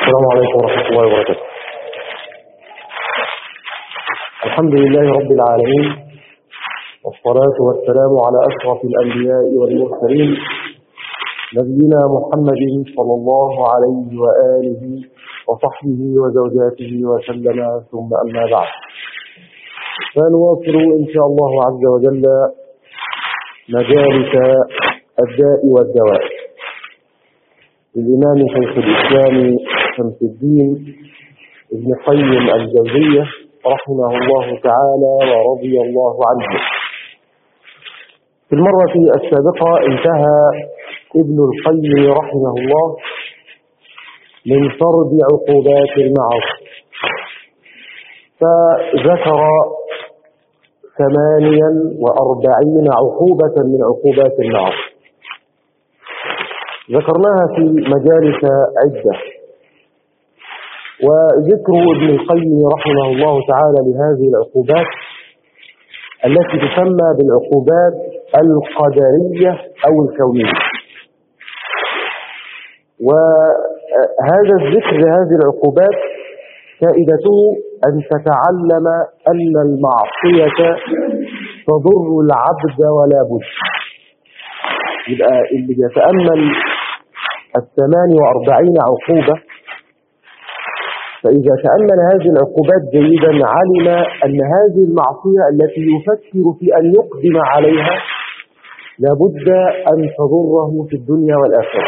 السلام عليكم ورحمة الله وبركاته الحمد لله رب العالمين والصلاة والسلام على أشرف الأنبياء والمرسلين نبينا محمد صلى الله عليه وآله وصحبه وزوجاته وسلم ثم أما بعد فنواصل إن شاء الله عز وجل مجالس الداء والدواء للإمام شيخ الإسلام شمس الدين ابن قيم الجوزية رحمه الله تعالى ورضي الله عنه في المرة السابقة انتهى ابن القيم رحمه الله من فرد عقوبات المعاصي فذكر ثمانيا وأربعين عقوبة من عقوبات المعاصي ذكرناها في مجالس عدة وذكر ابن القيم رحمه الله تعالى لهذه العقوبات التي تسمى بالعقوبات القدرية أو الكونية وهذا الذكر لهذه العقوبات فائدته أن تتعلم أن المعصية تضر العبد ولا بد يبقى اللي يتأمل الثمان وأربعين عقوبة فإذا تأمل هذه العقوبات جيدا علم أن هذه المعصية التي يفكر في أن يقدم عليها لابد أن تضره في الدنيا والآخرة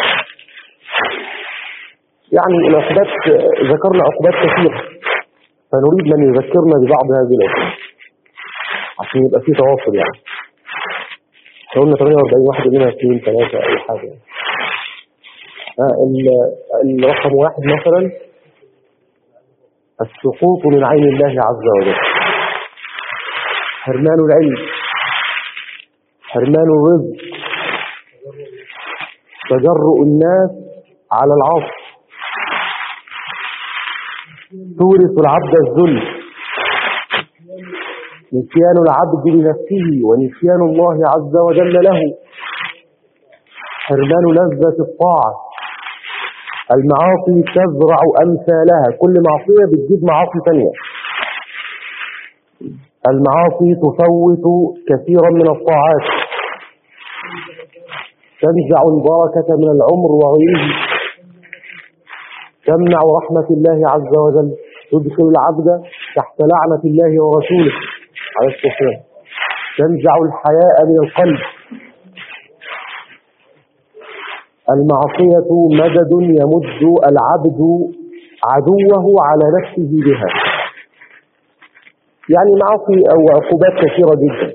يعني العقوبات ذكرنا عقوبات كثيرة فنريد من يذكرنا ببعض هذه العقوبات عشان يبقى في تواصل يعني قلنا 48 واحد منها اثنين ثلاثة أي حاجة يعني. آه الرقم واحد مثلا السقوط من عين الله عز وجل حرمان العلم حرمان الرزق تجرؤ الناس على العصر تورث العبد الذل نسيان العبد لنفسه ونسيان الله عز وجل له حرمان لذة الطاعة المعاصي تزرع أمثالها كل معصية بتجيب معاصي ثانية المعاصي تفوت كثيرا من الطاعات تنزع البركة من العمر وغيره تمنع رحمة الله عز وجل تدخل العبد تحت لعنة الله ورسوله عليه الصلاة والسلام تنزع الحياء من القلب المعصية مدد يمد العبد عدوه على نفسه بها يعني معاصي أو عقوبات كثيرة جدا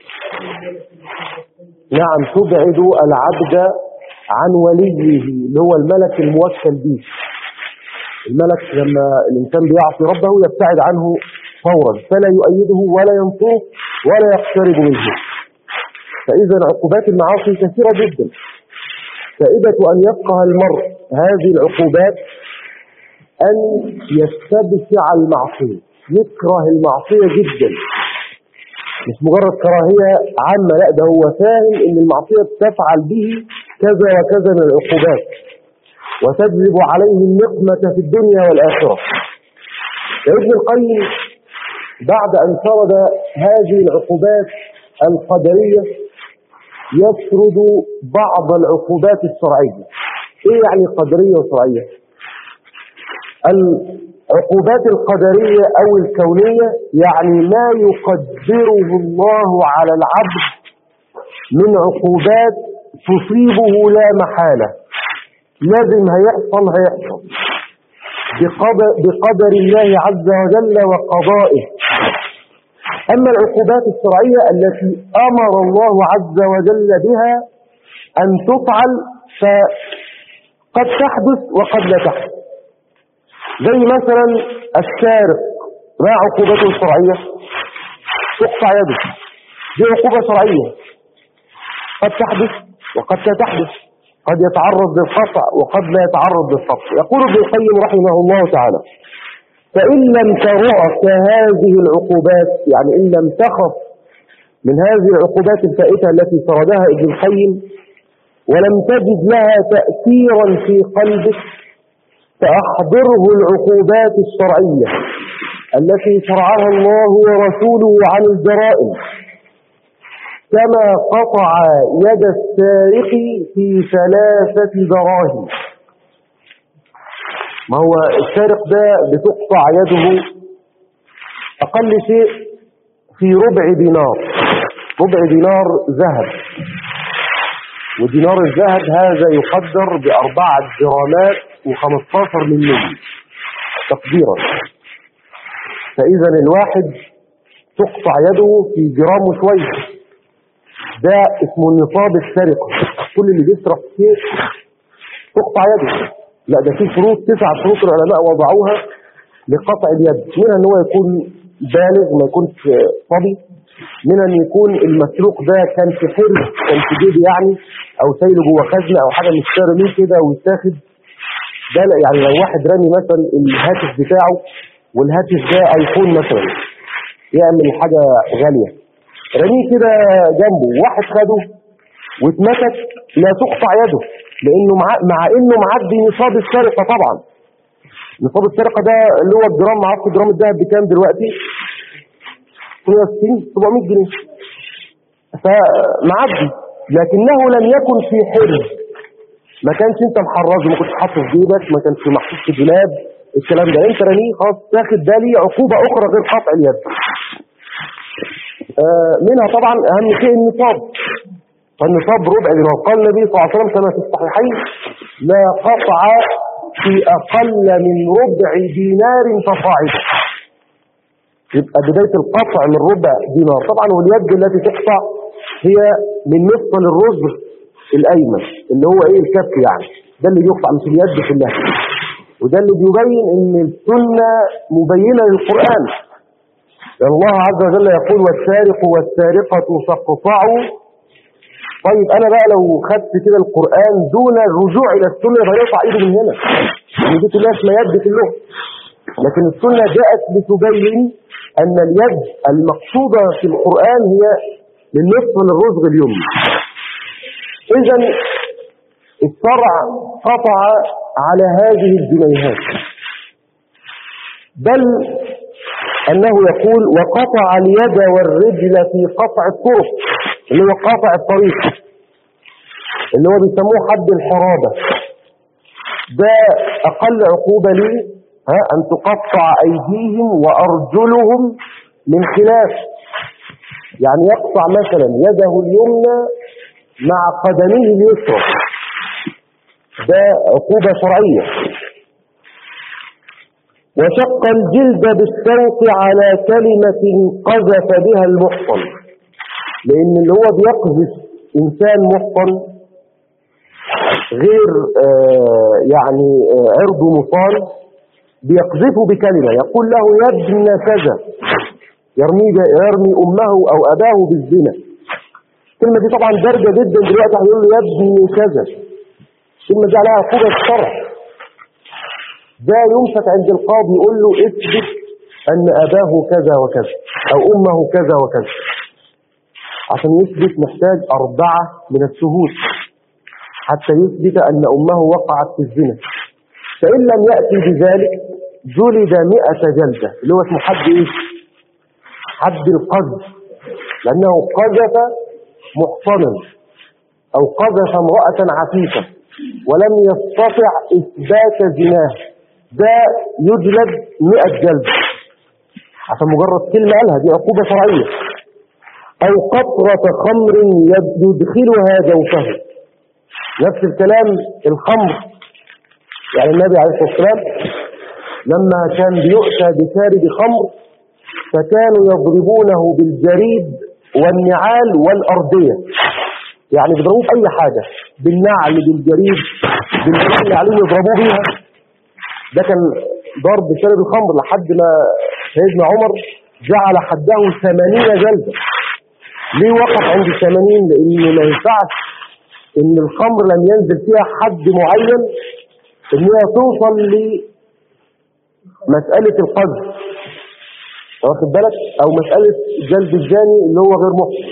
نعم تبعد العبد عن وليه اللي هو الملك الموكل به الملك لما الإنسان بيعصي ربه يبتعد عنه فورا فلا يؤيده ولا ينصره ولا يقترب منه فإذا عقوبات المعاصي كثيرة جدا فائدة أن يفقه المرء هذه العقوبات أن يستبشع المعصية يكره المعصية جدا مش مجرد كراهية عامة لا ده هو فاهم ان المعصية تفعل به كذا وكذا من العقوبات وتجلب عليه النقمة في الدنيا والآخرة ابن القيم بعد أن سرد هذه العقوبات القدرية يسرد بعض العقوبات الشرعية ايه يعني قدرية وشرعية العقوبات القدرية او الكونية يعني ما يقدره الله على العبد من عقوبات تصيبه لا محالة لازم هيحصل هيحصل بقدر, بقدر الله عز وجل وقضائه أما العقوبات الشرعية التي أمر الله عز وجل بها أن تفعل فقد تحدث وقد لا تحدث زي مثلا السارق ما عقوبته الشرعية تقطع يده دي عقوبة شرعية قد تحدث وقد لا تحدث قد يتعرض للقطع وقد لا يتعرض للقطع يقول ابن القيم رحمه الله تعالى فإن لم ترعك هذه العقوبات يعني إن لم تخف من هذه العقوبات الفائتة التي سردها ابن القيم ولم تجد لها تأثيرا في قلبك فأحضره العقوبات الشرعية التي شرعها الله ورسوله عن الجرائم كما قطع يد السارق في ثلاثة دراهم ما هو السارق ده بتقطع يده أقل شيء في ربع دينار ربع دينار ذهب ودينار الذهب هذا يقدر بأربعة جرامات وخمستاشر من ملي تقديرا فإذا الواحد تقطع يده في جرام وشوية ده اسمه نصاب السرقة كل اللي بيسرق شيء تقطع يده لا ده في شروط تسع شروط العلماء وضعوها لقطع اليد منها ان هو يكون بالغ ما يكونش صبي منها ان يكون المسروق ده كان في حرز كان في جيب يعني او سايله جوه خزنه او حاجه مش رميه كده ويتاخد ده لا يعني لو واحد رامي مثلا الهاتف بتاعه والهاتف ده ايفون مثلا يعمل حاجه غاليه رميه كده جنبه واحد خده واتمسك لا تقطع يده لانه مع, مع انه معدي نصاب السرقه طبعا نصاب السرقه ده اللي هو الجرام معرفش جرام الذهب بكام دلوقتي 160 700 جنيه فمعدي لكنه لم يكن في حرز ما كانش انت محرزه ما كنتش حاطه في جيبك ما كانش محطوط في دولاب الكلام ده انت رميه خلاص تاخد ده ليه عقوبه اخرى غير قطع اليد آه منها طبعا اهم شيء النصاب فالنصاب ربع دينار قال النبي صلى الله عليه وسلم كما في الصحيحين لا قطع في اقل من ربع دينار فصاعد يبقى بداية القطع من ربع دينار طبعا واليد التي تقطع هي من مفصل الرزق الايمن اللي هو ايه الكف يعني ده اللي بيقطع مش اليد كلها وده اللي بيبين ان السنة مبينة للقرآن لأن الله عز وجل يقول والسارق والسارقة فاقطعوا طيب انا بقى لو خدت كده القرآن دون الرجوع الى السنة يبقى يقطع ايده من هنا يعني دي كلها اسمها يد كلهم لكن السنة جاءت لتبين ان اليد المقصودة في القرآن هي من نصف الرزق اليمنى اذا الشرع قطع على هذه الجنيهات بل انه يقول وقطع اليد والرجل في قطع الطرق اللي هو قاطع الطريق اللي هو بيسموه حد الحرابة ده اقل عقوبة ليه ها ان تقطع ايديهم وارجلهم من خلاف يعني يقطع مثلا يده اليمنى مع قدميه اليسرى ده عقوبة شرعية وشق الجلد بالسوق على كلمة قذف بها المحصن لان اللي هو بيقذف انسان محصن غير آه يعني آه عرضه مصان بيقذفه بكلمة يقول له يا ابن كذا يرمي, يرمي امه او اباه بالزنا الكلمة دي طبعا دارجة جدا دلوقتي هيقول له يا ابن كذا الكلمة دي عليها عقوبة الشرع ده يمسك عند القاضي يقول له اثبت ان اباه كذا وكذا او امه كذا وكذا عشان يثبت محتاج اربعة من الشهود حتى يثبت ان امه وقعت في الزنا فان لم يأتي بذلك جلد مئة جلدة اللي هو اسمه حد ايه حد القذف لانه قذف محصنا او قذف امرأة عفيفة ولم يستطع اثبات زناه ده يجلد مئة جلد عشان مجرد كلمة قالها دي عقوبة شرعية او قطرة خمر يدخلها جوفه نفس الكلام الخمر يعني النبي عليه الصلاة والسلام لما كان بيؤتى بشارب خمر فكانوا يضربونه بالجريد والنعال والأرضية يعني بيضربوه بأي حاجة بالنعل بالجريد بالجريد اللي عليه يضربوه بيها ده كان ضرب شارب الخمر لحد ما سيدنا عمر جعل حده ثمانين جلدة ليه وقف عند الثمانين لأن ما ينفعش ان الخمر لم ينزل فيها حد معين ان هي توصل لمسألة القذف واخد بالك او مسألة جلد الزاني اللي هو غير محسن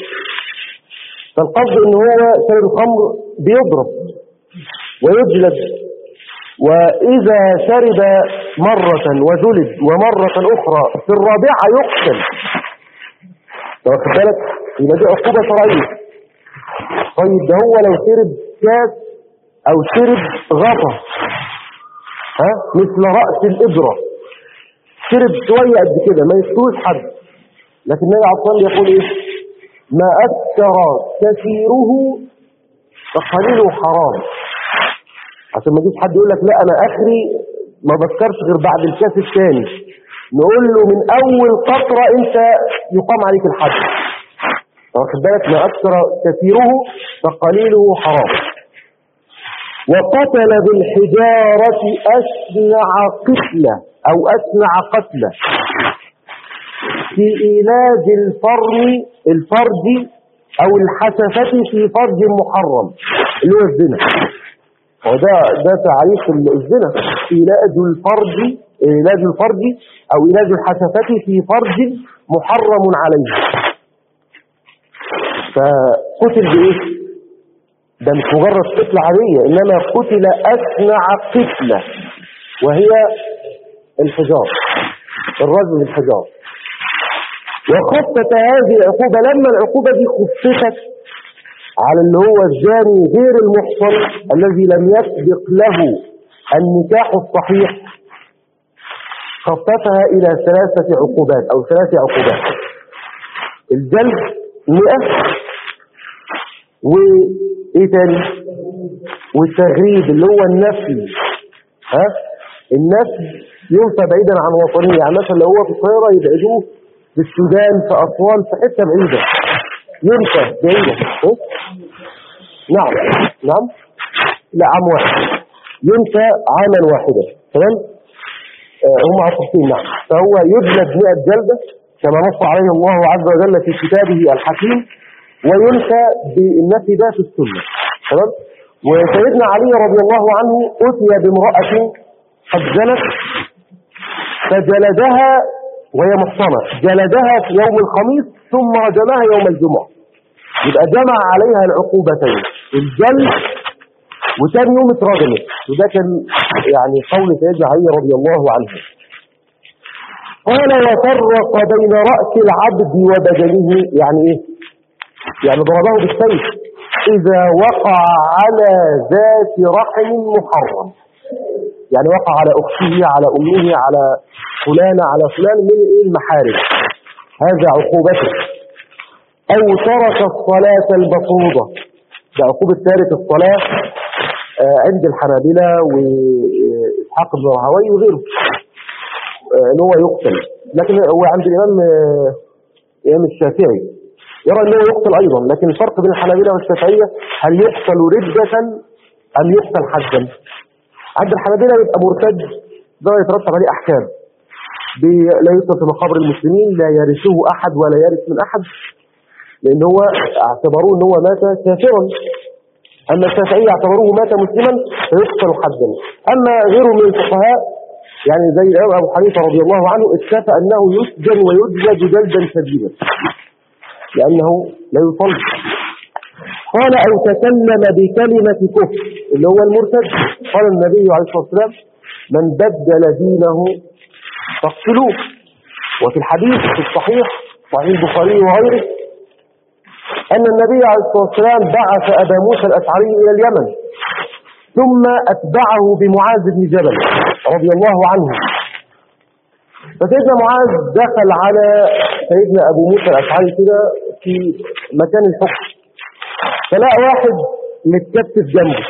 فالقصد ان هو شارب الخمر بيضرب ويجلد وإذا شرب مرة وجلد ومرة أخرى في الرابعة يقتل واخد بالك يبقى دي عقوبة شرعية طيب ده هو لو شرب كاس أو شرب غطا ها مثل رأس الإبرة شرب شوية قد كده ما يشتوش حد لكن النبي عليه الصلاة والسلام يقول إيه ما أكثر كثيره فقليله حرام عشان ما يجيش حد يقول لك لا انا اخري ما بذكرش غير بعد الكاس الثاني نقول له من اول قطره انت يقام عليك الحد واخد بالك ما اكثر كثيره فقليله حرام وقتل بالحجارة أسنع قتلة أو أسنع قتلة في إيلاج الفرم الفرج أو الحسفة في فرج محرم اللي هو الزنا وده ده تعريف الزنا علاج الفرج علاج الفرج او علاج الحسفة في فرج محرم عليه فقتل بايه ده مش مجرد قتلة عادية انما قتل اسنع قتلة وهي الحجار الرجل بالحجار وخفت هذه العقوبة لما العقوبة دي خففت على اللي هو الزاني غير المحصن الذي لم يسبق له النكاح الصحيح خففها إلى ثلاثة عقوبات أو ثلاث عقوبات الجلد مئة وإيه تاني والتغريب اللي هو النفي ها النفي ينفى بعيدا عن وطنية يعني مثلا لو هو في القاهرة يبعدوه في السودان في أسوان في حتة بعيدة ينفى بعيدة إيه؟ نعم نعم لا عام واحد ينفى عاما واحدا تمام آه هم عصبتين نعم فهو يجلد 100 جلدة كما نص عليه الله عز وجل في كتابه الحكيم وينفى بالنفي ده في السنة تمام وسيدنا علي رضي الله عنه أتي بامرأة قد زنت فجلدها وهي محصنة جلدها في يوم الخميس ثم رجمها يوم الجمعة يبقى جمع عليها العقوبتين الجلد وتاني يوم اترجمت وده كان يعني قول سيدنا علي رضي الله عنه قال وفرق بين رأس العبد وبدنه يعني ايه يعني ضربه بالسيف اذا وقع على ذات رحم محرم يعني وقع على اخته على امه على فلانة على فلان من ايه المحارم هذا عقوبته او ترك الصلاة البطوضة ده عقوبة تارك الصلاة آه عند الحنابلة وإسحاق بن راهوي وغيره آه ان هو يقتل لكن هو عند الإمام آه الإمام الشافعي يرى أنه يقتل أيضا لكن الفرق بين الحنابلة والشافعية هل يقتل ردة أم يقتل حدا عند الحنابلة يبقى مرتد ده يترتب عليه أحكام لا يقتل في مقابر المسلمين لا يرثه أحد ولا يرث من أحد لأن هو اعتبروه أن هو مات كافرا أما الشافعية اعتبروه مات مسلما فيقتل حدا أما غيره من الفقهاء يعني زي الإمام أبو حنيفة رضي الله عنه اكتفى أنه يسجن ويجلد جلدا شديدا لأنه لا يصلي قال أو تكلم بكلمة كفر اللي هو المرتد قال النبي عليه الصلاة والسلام من بدل دينه فاقتلوه وفي الحديث في الصحيح صحيح البخاري وغيره أن النبي عليه الصلاة والسلام بعث أبا موسى الأشعري إلى اليمن ثم أتبعه بمعاذ بن جبل رضي الله عنه فسيدنا معاذ دخل على سيدنا أبو موسى الأشعري كده في مكان الحكم فلقى واحد متكتف جنبه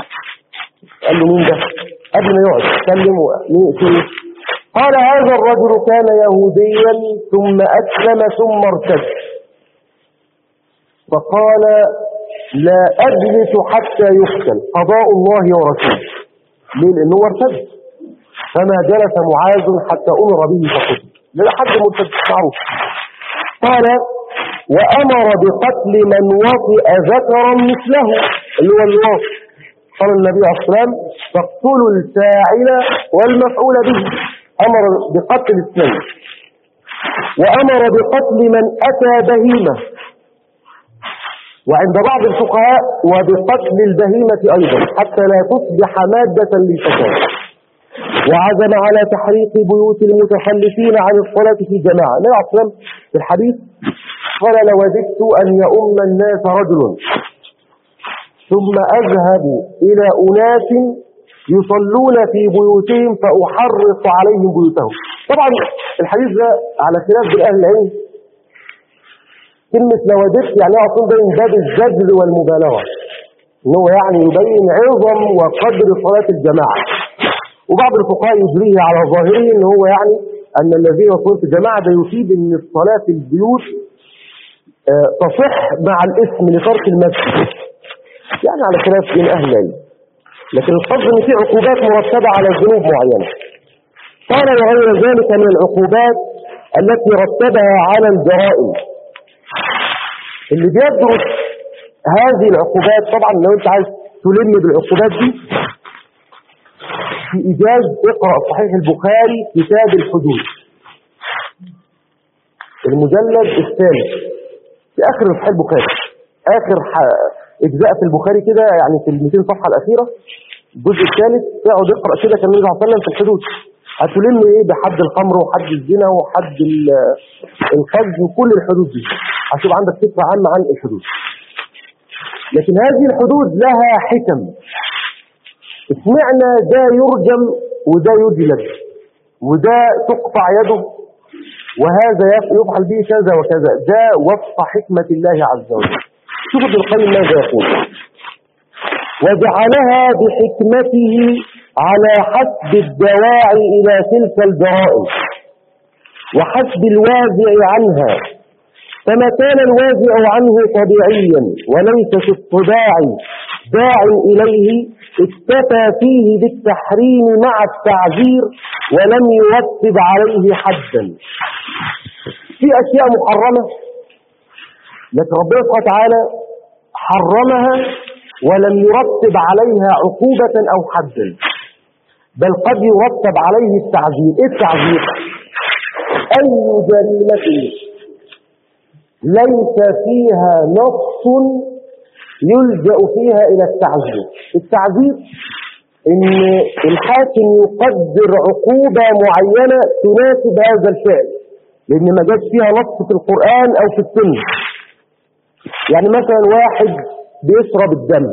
قال له مين ده قبل ما يقعد اتكلم مين في قال هذا الرجل كان يهوديا ثم أسلم ثم ارتد فقال لا أجلس حتى يقتل قضاء الله ورسوله ليه لأنه ارتد فما جلس معاذ حتى أمر به فقتل لأن حد مرتد معروف قال وأمر بقتل من وطئ ذكرا مثله اللي هو الواطئ قال النبي عليه الصلاة والسلام فاقتلوا الفاعل والمفعول به أمر بقتل اثنين وأمر بقتل من أتى بهيمة وعند بعض الفقهاء وبقتل البهيمة أيضا حتى لا تصبح مادة للفساد وعزم على تحريق بيوت المتخلفين عن الصلاة في جماعة النبي عليه الصلاة في الحديث قال لوددت أن يؤم الناس رجل ثم أذهب إلى أناس يصلون في بيوتهم فأحرق عليهم بيوتهم طبعا الحديث ده على خلاف بالأهل العلم كلمة لوددت يعني أصلا ده من باب الزجر والمبالغة إن هو يعني يبين عظم وقدر صلاة الجماعة وبعض الفقهاء يجريه على ظاهره ان هو يعني ان الذين يصلون في الجماعه ده يفيد ان الصلاه في البيوت آه، تصح مع الاسم لترك المسجد يعني على خلاف بين اهل العلم لكن القصد ان في عقوبات مرتبه على ذنوب معينه قال وغير ذلك من العقوبات التي رتبها على الجرائم اللي بيدرس هذه العقوبات طبعا لو انت عايز تلم بالعقوبات دي في إيجاز اقرأ صحيح البخاري كتاب الحدود المجلد الثالث في آخر صحيح البخاري آخر ح... إجزاء في البخاري كده يعني في ال 200 صفحة الأخيرة الجزء الثالث تقعد اقرأ كده كان النبي صلى الله عليه وسلم في الحدود هتلم ايه بحد الخمر وحد الزنا وحد ال- الخز وكل الحدود دي هتبقى عندك فكرة عامة عن الحدود لكن هذه الحدود لها حكم اسمعنا ده يرجم وده يجلد وده تقطع يده وهذا يف- يفعل به كذا وكذا ده وفق حكمة الله عز وجل شوف ابن القيم ماذا يقول وجعلها بحكمته على حسب الدواعي إلى تلك الجرائم وحسب الوازع عنها فما كان الوازع عنه طبيعيا وليس في الطباع داع إليه اكتفى فيه بالتحريم مع التعذير ولم يرتب عليه حدا في أشياء محرمة لكن ربنا سبحانه وتعالى حرمها ولم يرتب عليها عقوبة أو حدا بل قد يرتب عليه التعذير إيه التعذير أي جريمة ليس فيها نص يلجأ فيها إلى التعذير التعذير إن الحاكم يقدر عقوبة معينة تناسب هذا الفعل لأن ما جاش فيها نص في القرآن أو في السنة يعني مثلا واحد بيشرب الدم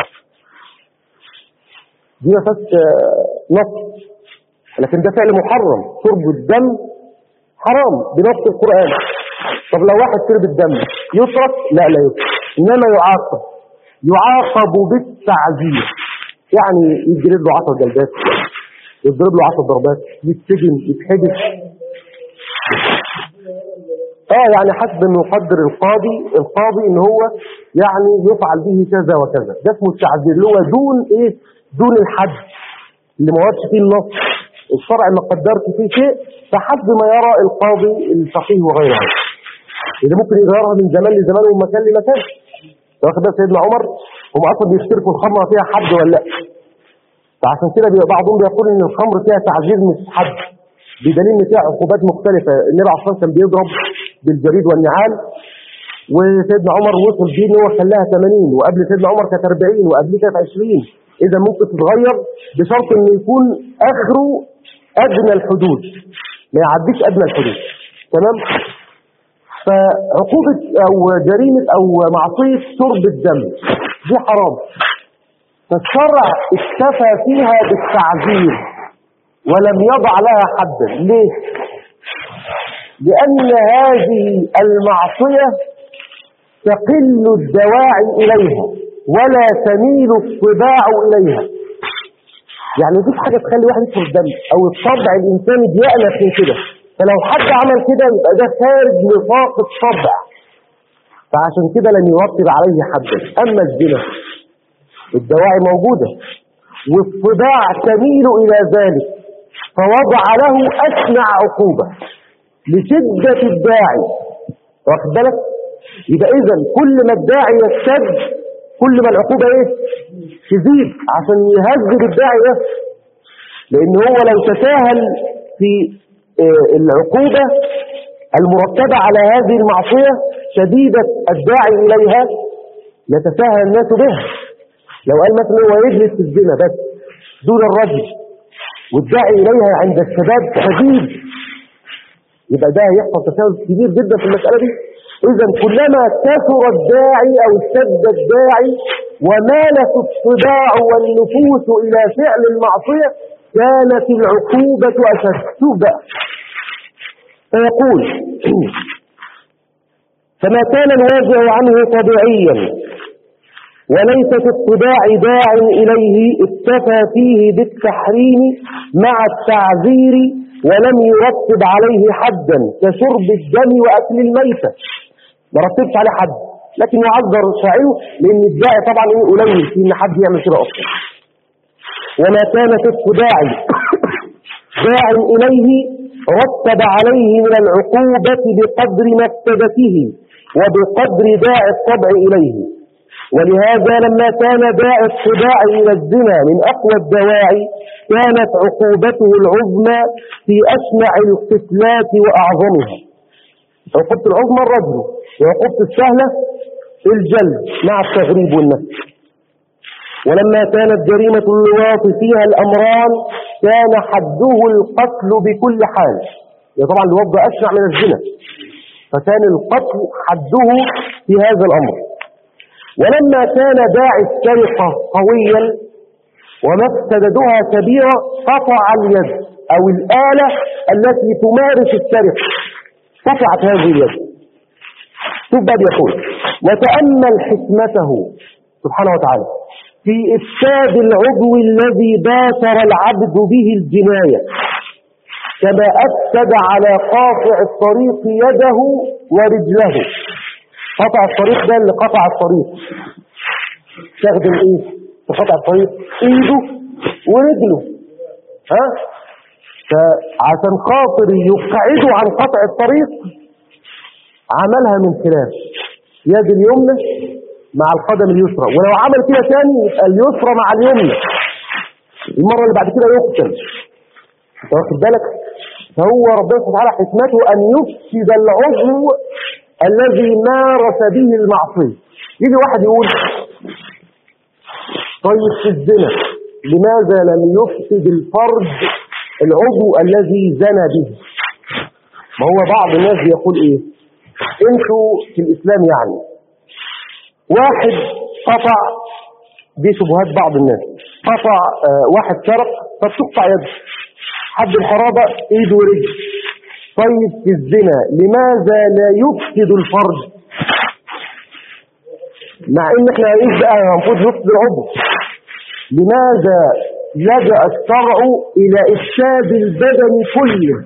دي ما فيهاش آه، نص لكن ده فعل محرم شرب الدم حرام بنص القرآن طب لو واحد شرب الدم يترك لا لا يترك إنما يعاقب يعاقب بالتعذير يعني يجلد له 10 جلدات يضرب له 10 ضربات يتسجن يتحبس اه يعني حسب ما يقدر القاضي القاضي ان هو يعني يفعل به كذا وكذا ده اسمه التعذير اللي هو دون ايه دون الحد اللي ما وردش فيه النص الشرع ما قدرش فيه شيء فحسب ما يرى القاضي الفقيه وغيره اللي ممكن يغيرها من زمان لزمان ومن مكان لمكان واخد بال سيدنا عمر هم اصلا بيشتركوا الخمره فيها حد ولا لا فعشان كده بيبقى بعضهم بيقول ان الخمر فيها تعذير مش حد بدليل ان فيها عقوبات مختلفه النبي عليه الصلاه والسلام كان بيضرب بالجريد والنعال وسيدنا عمر وصل بيه ان هو خلاها 80 وقبل سيدنا عمر كانت 40 وقبل كانت 20 اذا ممكن تتغير بشرط انه يكون اخره ادنى الحدود ما يعديش ادنى الحدود تمام فعقوبة أو جريمة أو معصية شرب الدم دي حرام فالشرع اكتفى فيها بالتعذير ولم يضع لها حدا ليه؟ لأن هذه المعصية تقل الدواعي إليها ولا تميل الطباع إليها يعني مفيش حاجة تخلي واحد يشرب الدم أو الطبع الإنساني بيأنف من كده فلو حد عمل كده يبقى ده خارج نطاق الطبع فعشان كده لم يرتب عليه حدا أما الزنا الدواعي موجودة والطباع تميل إلى ذلك فوضع له أسمع عقوبة لشدة الداعي واخد بالك يبقى إذا كل ما الداعي يشتد كل ما العقوبة إيه تزيد عشان يهذب الداعي ده لأن هو لو تساهل في آه، العقوبة المرتبة على هذه المعصية شديدة الداعي إليها يتساهل الناس بها لو قال مثلا هو يجلس في الزنا بس دون الرجل والداعي إليها عند الشباب شديد يبقى ده هيحصل تساؤل كبير جدا في المسألة دي إذا كلما كثر الداعي أو اشتد الداعي ومالت الطباع والنفوس إلى فعل المعصية كانت العقوبة أشد شوف بقى فيقول فما كان الواجع عنه طبيعيا وليس في الطباع داع إليه اكتفى فيه بالتحريم مع التعذير ولم يرتب عليه حدا كشرب الدم وأكل الميتة ما رتبش عليه حد لكن يعذر شاعره لأن الداعي طبعا قليل في إن حد يعمل كده أصلا وما كان في الطباع داع إليه رتب عليه من العقوبة بقدر مكتبته وبقدر داع الطبع إليه ولهذا لما كان داع الطباع إلى الزنا من أقوى الدواعي كانت عقوبته العظمى في أسمع القتلات وأعظمها عقوبة العظمى الرجل وعقوبة السهلة الجلد مع التغريب والنفس ولما كانت جريمة اللواط فيها الأمران كان حده القتل بكل حال يعني طبعا اللواط ده أشنع من الزنا فكان القتل حده في هذا الأمر ولما كان داعي السرقة قويا ومفسدتها كبيرة قطع اليد أو الآلة التي تمارس السرقة قطعت هذه اليد شوف بقى بيقول وتأمل حكمته سبحانه وتعالى في إفساد العضو الذي باشر العبد به الجناية كما أفسد على قاطع الطريق يده ورجله قطع الطريق ده اللي قطع الطريق استخدم ايه في قطع الطريق ايده ورجله ها فعشان خاطر يبتعدوا عن قطع الطريق عملها من خلاف يد اليمنى مع القدم اليسرى ولو عمل كده تاني يبقى اليسرى مع اليمنى المرة اللي بعد كده يقتل انت واخد بالك فهو ربنا سبحانه وتعالى حكمته ان يفسد العضو الذي مارس به المعصية يجي واحد يقول طيب في الزنا لماذا لم يفسد الفرد العضو الذي زنى به ما هو بعض الناس يقول ايه انتوا في الاسلام يعني واحد قطع دي شبهات بعض الناس قطع آه واحد سرق فتقطع يده حد الحرابة ايده ورجل طيب في الزنا لماذا لا يفسد الفرد مع ان احنا ايه بقى المفروض يفسد العضو لماذا لجأ الشرع الى افساد البدن كله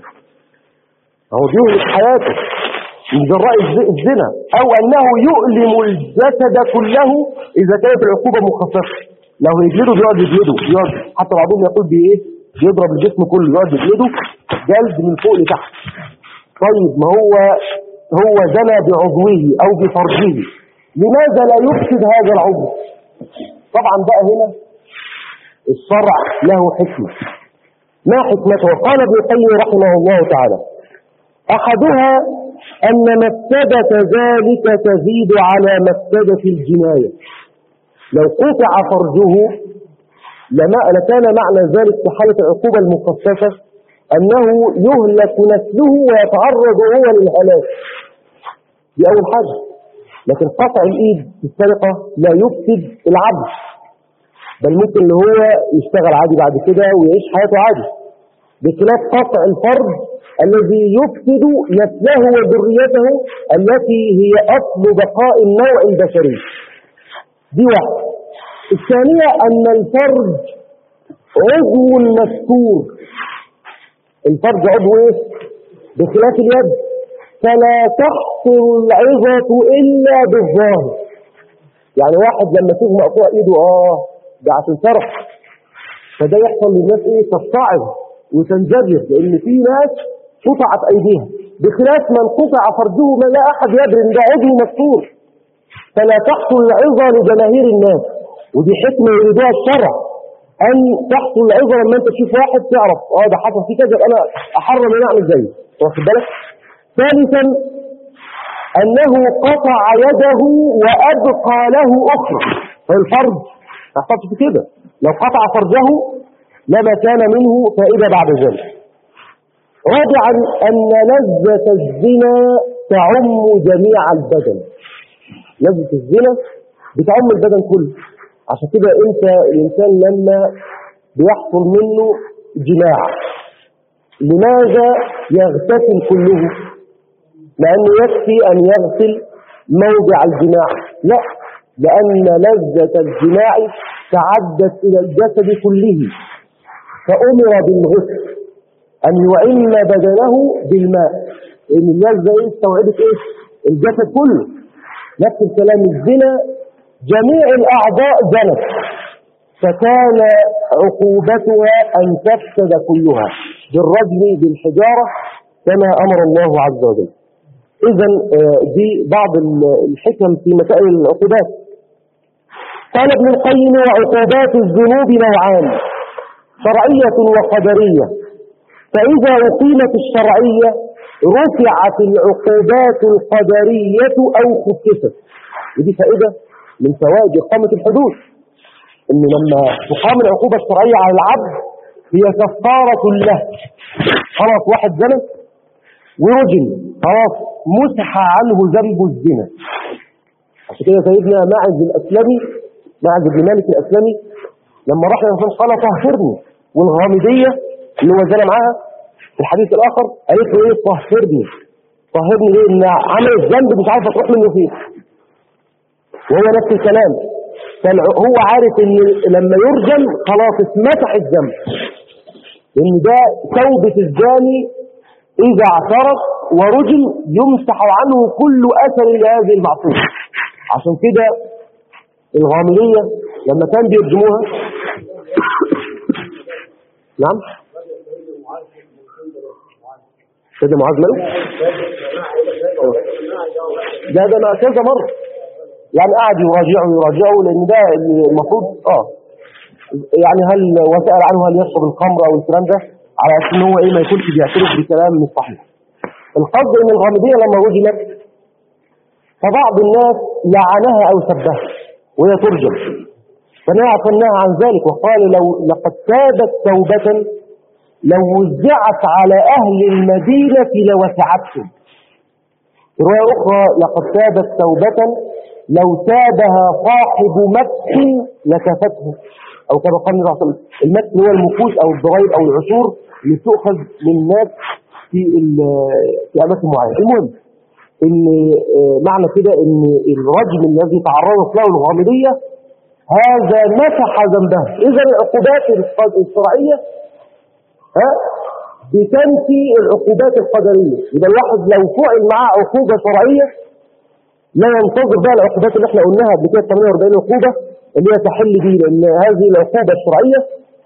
هو بيهلك حياته من جراء الزنا او انه يؤلم الجسد كله اذا كانت العقوبة مخففة لو يجلده بيقعد يجلده يقعد حتى بعضهم يقول بايه بيضرب الجسم كله يقعد يجلده جلد من فوق لتحت طيب ما هو هو زنى بعضوه او بفرجه لماذا لا يفسد هذا العضو طبعا بقى هنا الشرع له حكمة ما حكمته قال ابن القيم رحمه الله تعالى احدها ان مفسدة ذلك تزيد على مفسدة الجناية لو قطع فرجه لما لكان معنى ذلك في حالة العقوبة المخففة أنه يهلك نسله ويتعرض هو للهلاك دي أول حاجة لكن قطع الإيد في السرقة لا يفسد العبد بل ممكن اللي هو يشتغل عادي بعد كده ويعيش حياته عادي بخلاف قطع الفرد الذي يفسد نسله وذريته التي هي أصل بقاء النوع البشري دي واحدة الثانية أن الفرد عضو مستور الفرد عضو ايه بخلاف اليد فلا تحصل العظة إلا بالظاهر يعني واحد لما تشوف مقطوع ايده اه ده عشان سرق فده يحصل للناس ايه تستعظ وتنزجر لان في ناس قطعت ايديها بخلاف من قطع فرده ما لا احد يدري ان ده عضو مستور فلا تحصل العظة لجماهير الناس ودي حكمة يريدها الشرع أن تحصل العظة لما أنت تشوف واحد تعرف اه ده حصل فيه كذا أنا أحرم أن أعمل زيه واخد بالك ثالثا أنه قطع يده وأبقى له أخرى فالفرج ما يحصلش في كده لو قطع فرجه لا مكان منه فائدة بعد ذلك رابعا أن لذة الزنا تعم جميع البدن لذة الزنا بتعم البدن كله عشان كده انت الانسان لما بيحصل منه جماع لماذا يغتسل كله لأنه يكفي أن يغسل موضع الجماع لا لأن لذة الجماع تعدت إلى الجسد كله فأمر بالغسل أن يعم بدنه بالماء إن اللذة إيه استوعبت إيه الجسد كله نفس الكلام الزنا جميع الأعضاء زنت فكان عقوبتها أن تفسد كلها بالرجم بالحجارة كما أمر الله عز وجل إذا دي بعض الحكم في مسائل العقوبات قال ابن القيم وعقوبات الذنوب نوعان شرعية وقدرية فإذا أقيمت الشرعية رفعت العقوبات القدرية أو خففت ودي فائدة من فوائد إقامة الحدود إن لما تقام العقوبة الشرعية على العبد هي كفارة له خلاص واحد زنى ورجل خلاص مسح عنه ذنب الزنا عشان كده سيدنا ماعز الأسلمي ماعز بن مالك الأسلمي لما راح للرسول قال طهرني والغامدية اللي هو زنى معاها في الحديث الآخر قالت له إيه طهرني طهرني ليه إن عمل الذنب مش عارفة تروح منه فين وهو نفس الكلام هو عارف ان لما يرجم خلاص اتمسح الذنب ان ده توبة الزاني اذا اعترف ورجم يمسح عنه كل اثر لهذه المعصية عشان كده الغاملية لما كان بيرجموها نعم سيدنا معاذ ماله ده ده انا كذا مرة يعني قاعد يراجعه يراجعه لان ده المفروض اه يعني هل وسأل عنه هل يشرب الخمر او الكلام ده على اساس ان هو ايه ما يكونش بيعترف بكلام مش صحيح القصد ان الغامديه لما وجدت فبعض الناس لعنها او سبها وهي ترجم فنهى صنها عن ذلك وقال لو لقد تابت توبة لو وزعت على اهل المدينة لوسعتهم رواية اخرى لقد تابت توبة لو تابها صاحب مكس لكفته او كما قال النبي صلى الله عليه وسلم المكس هو المكوس او الضغير او العشور اللي تؤخذ من الناس في في اماكن معينه المهم ان معنى كده ان الرجم الذي تعرضت له الغامديه هذا مسح ذنبه اذا العقوبات الشرعيه ها بتنفي العقوبات القدريه يبقى الواحد لو فعل معاه عقوبه شرعيه لا ينتظر بقى العقوبات اللي احنا قلناها قبل كده 48 عقوبة اللي هي تحل دي لان هذه العقوبة الشرعية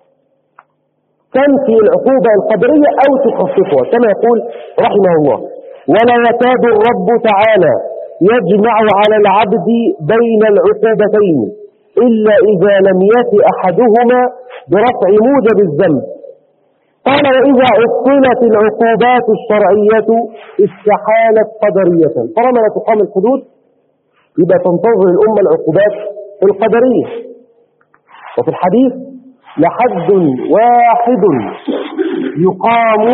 تنفي العقوبة القدرية او تخففها كما يقول رحمه الله ولا يكاد الرب تعالى يجمع على العبد بين العقوبتين إلا إذا لم يأتي أحدهما برفع موجب الذنب قال وإذا عطلت العقوبات الشرعية استحالت قدرية طالما لا تقام الحدود يبقى تنتظر الأمة العقوبات القدرية وفي الحديث لحد واحد يقام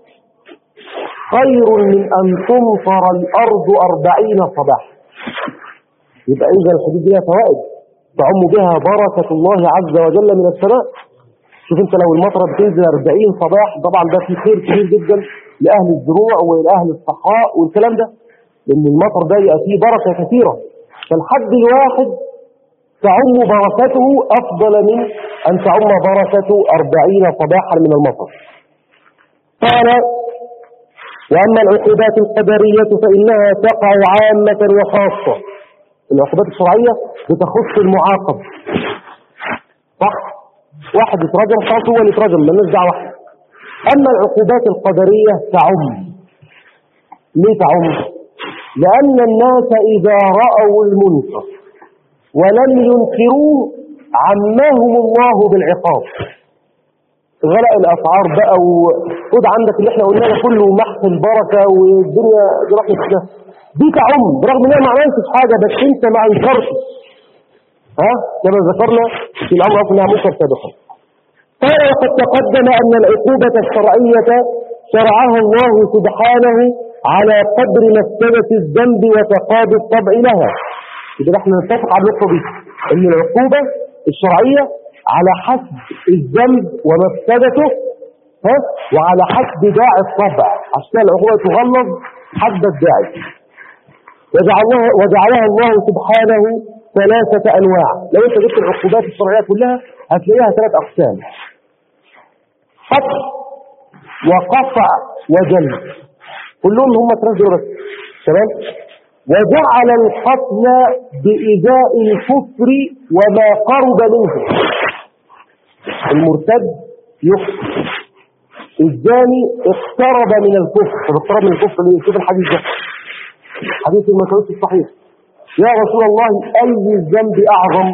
خير من أن تمطر الأرض أربعين صباح يبقى إذا الحدود لها فوائد تعم بها بركة الله عز وجل من السماء شوف انت لو المطره بتنزل 40 صباح طبعا ده فيه خير كبير جدا لاهل الزروع ولاهل الصحراء والكلام ده لان المطر ده يبقى فيه بركه كثيره فالحد الواحد تعم بركته افضل من ان تعم بركه 40 صباحا من المطر قال واما العقوبات القدريه فانها تقع عامه وخاصه العقوبات الشرعيه بتخص المعاقب صح واحد يترجم خلاص هو اللي يترجم مالناش دعوه اما العقوبات القدريه تعم ليه تعم لان الناس اذا راوا المنكر ولم ينكروه عماهم الله بالعقاب غلاء الاسعار بقى وخد عندك اللي احنا قلناه كله محق البركه والدنيا دي رحمه دي تعم برغم انها ما عملتش حاجه بس انت ما انكرتش ها كما ذكرنا في الامر اصلا انها منكر سابقا قال وقد تقدم أن العقوبة الشرعية شرعها الله سبحانه على قدر مفسدة الذنب وتقاضي الطبع لها إذا احنا نتفق على النقطة دي أن العقوبة الشرعية على حسب الذنب ومفسدته ها وعلى حسب داعي الطبع عشان العقوبة تغلظ حد الداعي وجعلها, وجعلها الله سبحانه ثلاثة أنواع لو أنت جبت العقوبات الشرعية كلها هتلاقيها ثلاث أقسام قطع وقطع وجلد كلهم هم ثلاث دول بس تمام وجعل القتل بإزاء الكفر وما قرب منه المرتد يقتل الزاني اقترب من الكفر طب اقترب من الكفر ليه شوف الحديث ده حديث المسعود الصحيح يا رسول الله أي الذنب أعظم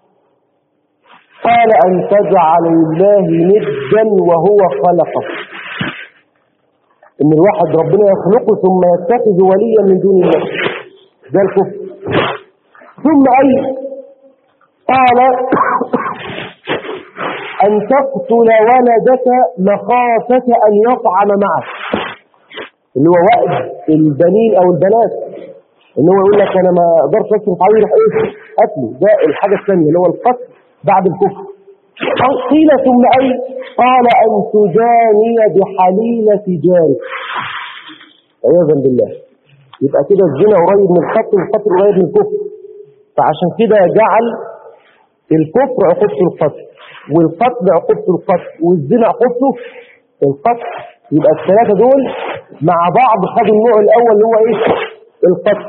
قال أن تجعل الله ندا وهو خلقه إن الواحد ربنا يخلقه ثم يتخذ وليا من دون الله ده الكفر ثم أي قال أن تقتل ولدك مخافة أن يطعم معك اللي هو وقت البنين أو البنات ان هو يقول لك انا ما اقدرش اصرف عليه يروح ايه قتله ده الحاجه الثانيه اللي هو القتل بعد الكفر قيل ثم اي قال ان تجاني بحليله جارك عياذا بالله يبقى كده الزنا قريب من القتل والقتل قريب من الكفر فعشان كده جعل الكفر عقوبته القتل والقتل عقوبته القتل والزنا عقوبته القتل يبقى الثلاثه دول مع بعض خدوا النوع الاول اللي هو ايه القتل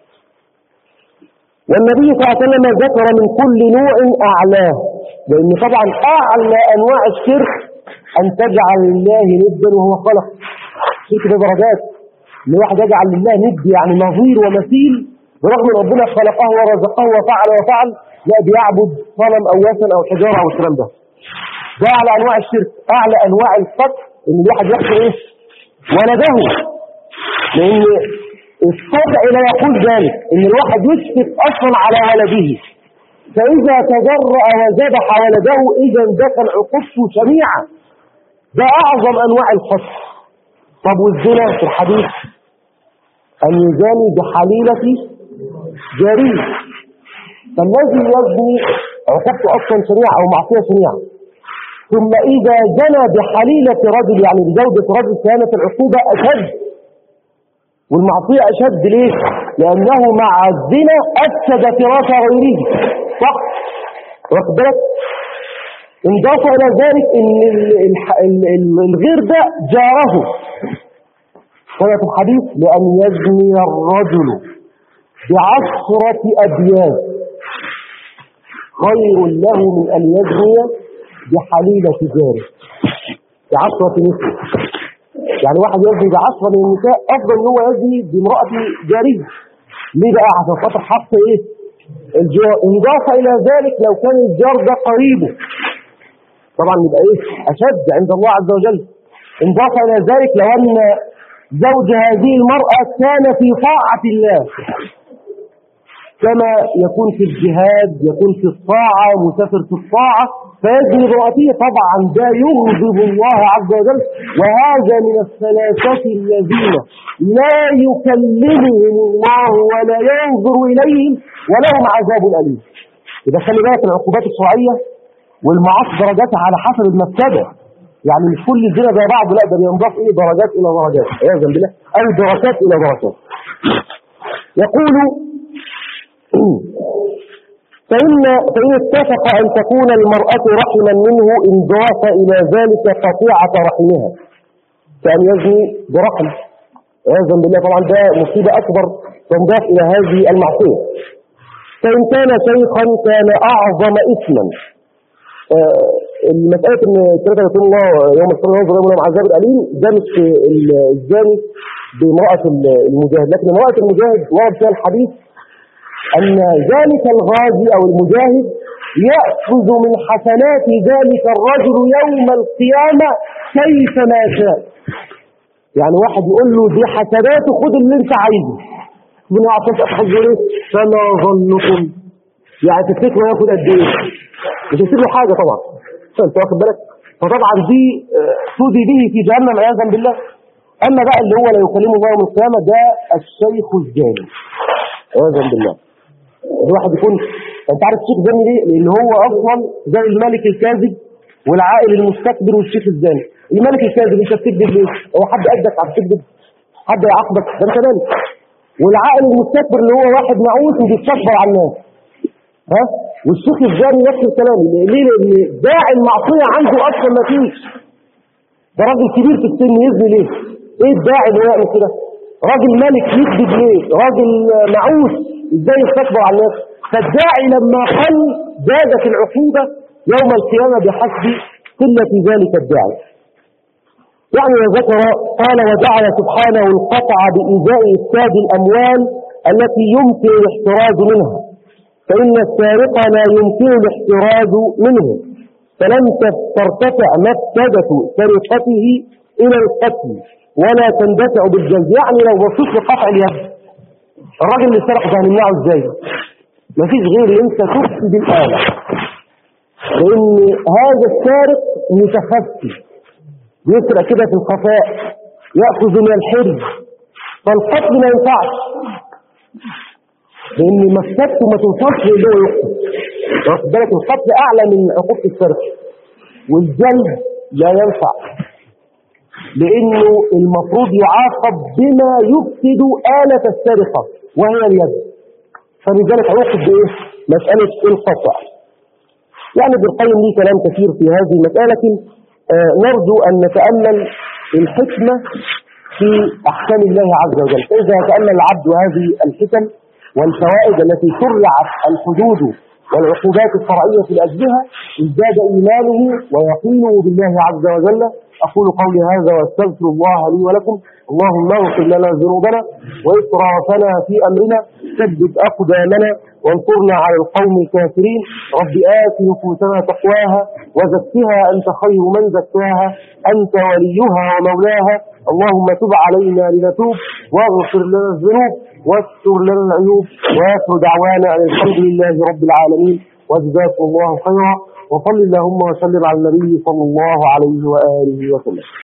والنبي صلى الله عليه وسلم ذكر من كل نوع أعلاه لأن طبعا أعلى أنواع الشرك أن تجعل لله ندا وهو خلق شرك ده درجات إن واحد يجعل لله ند يعني نظير ومثيل برغم ان ربنا خلقه ورزقه وفعل وفعل لا بيعبد صنم أو وثن أو حجارة أو الكلام ده ده أعلى أنواع الشرك أعلى أنواع القتل إن الواحد يقتل إيه ولده لأن الطبع لا يقول ذلك ان الواحد يشفق اصلا على ولده فاذا تجرأ وذبح ولده اذا ده كان عقوبته شنيعه ده اعظم انواع القتل طب والزنا في الحديث ان يزاني بحليله جاريه فالذي يزني عقوبته اصلا شنيعه او معصيه شنيعه ثم اذا زنى بحليله رجل يعني بزوجه رجل كانت العقوبه اشد والمعصية أشد ليه؟ لأنه مع الزنا أفسد فراش غيره صح؟ واخد بالك؟ انضاف إلى ذلك إن الغير ده جاره كما في الحديث لأن يزني الرجل بعشرة أبيات خير له من أن يزني بحليلة جاره بعشرة مثل يعني واحد يزني بعشرة من النساء أفضل ان هو يزني بامرأة جارية ليه بقى عشان خاطر حق إيه الجار إضافة إلى ذلك لو كان الجار ده قريبه طبعا يبقى إيه أشد عند الله عز وجل إضافة إلى ذلك لو أن زوج هذه المرأة كان في طاعة الله كما يكون في الجهاد يكون في الطاعة مسافر في الطاعة فيجري برأته طبعا ده يغضب الله عز وجل وهذا من الثلاثة الذين لا يكلمهم الله ولا ينظر إليهم ولهم عذاب أليم إذا خلي بالك العقوبات الشرعية والمعاصي درجاتها على حسب المفسدة يعني مش كل الزنا زي بعض لا ده بينضاف إيه درجات إلى درجات عياذا بالله أو درجات إلى درجات يقول فإن, فإن اتفق أن تكون المرأة رحما منه انضاف إلى ذلك قطيعة رحمها كأن يزني برحم عياذا بالله طبعا ده مصيبة أكبر تنضاف إلى هذه المعصية فإن كان شيخا كان أعظم إثما آه المسألة أن ثلاثة يكون الله يوم القيامة ينظر يوم عذاب الأليم ده مش الزاني بامرأة المجاهد لكن امرأة المجاهد ورد فيها الحديث أن ذلك الغازي أو المجاهد يأخذ من حسنات ذلك الرجل يوم القيامة كيف ما شاء يعني واحد يقول له دي حسناته خد اللي انت عايزه من أعطيك أخذ له فما ظنكم يعني تفتكروا ياخد قد ايه مش هيسيب له حاجة طبعا انت واخد بالك فطبعا دي آه، تودي به في جهنم عياذا بالله اما بقى اللي هو لا يكلمه الله يوم القيامه ده الشيخ الزاني عياذا بالله الواحد يكون انت عارف الشيخ زاني ليه؟ لان هو اصلا زي الملك الكاذب والعائل المستكبر والشيخ الزاني الملك الكاذب انت بتكذب ليه؟ هو حد قدك على تكذب حد يعاقبك ده انت مالك والعائل المستكبر اللي هو واحد نعوس وبيستكبر على الناس ها والشيخ الزاني نفس الكلام ليه لان داعي المعصيه عنده اصلا ما فيش ده راجل كبير في السن يزني ليه ايه الداعي اللي يعمل كده راجل ملك يكذب ليه راجل معوس ازاي يستكبر على الناس فالداعي لما قل زادت العقوبه يوم القيامه بحسب قله ذلك الداعي يعني ذكر قال وجعل سبحانه القطع بإيذاء إفساد الأموال التي يمكن الاحتراز منها فإن السارق لا يمكن الاحتراز منه فلم ترتفع مفسدة سرقته إلى القتل ولا تندفع بالجلد يعني لو بصيت لقطع اليد الراجل اللي سرق ده هنمنعه ازاي مفيش غير ان انت تفسد الآلة لأن هذا السارق متخفي يسرق كده في الخفاء يأخذ من الحرز فالقتل ما ينفعش لأن مفسدته ما توصلش اللي هو يقتل واخد بالك القتل أعلى من عقوبة السرقة والجلد لا ينفع لأنه المفروض يعاقب بما يفسد آلة السرقة وهي اليد فلذلك عوقب بإيه؟ مسألة القطع يعني ابن القيم ليه كلام كثير في هذه المسألة لكن آه نرجو أن نتأمل الحكمة في أحكام الله عز وجل فإذا يتأمل العبد هذه الحكم والفوائد التي شرعت الحدود والعقوبات الشرعية في أجلها ازداد إيمانه ويقينه بالله عز وجل أقول قولي هذا واستغفر الله لي ولكم اللهم اغفر لنا ذنوبنا وإسرافنا في أمرنا ثبت أقدامنا وانصرنا على القوم الكافرين رب آت نفوسنا تقواها وزكها أنت خير من زكاها أنت وليها ومولاها اللهم تب علينا لنتوب واغفر لنا الذنوب واستر لنا العيوب واخر دعوانا ان الحمد لله رب العالمين وجزاكم الله خيرا وصل اللهم وسلم على النبي صلى الله عليه واله وسلم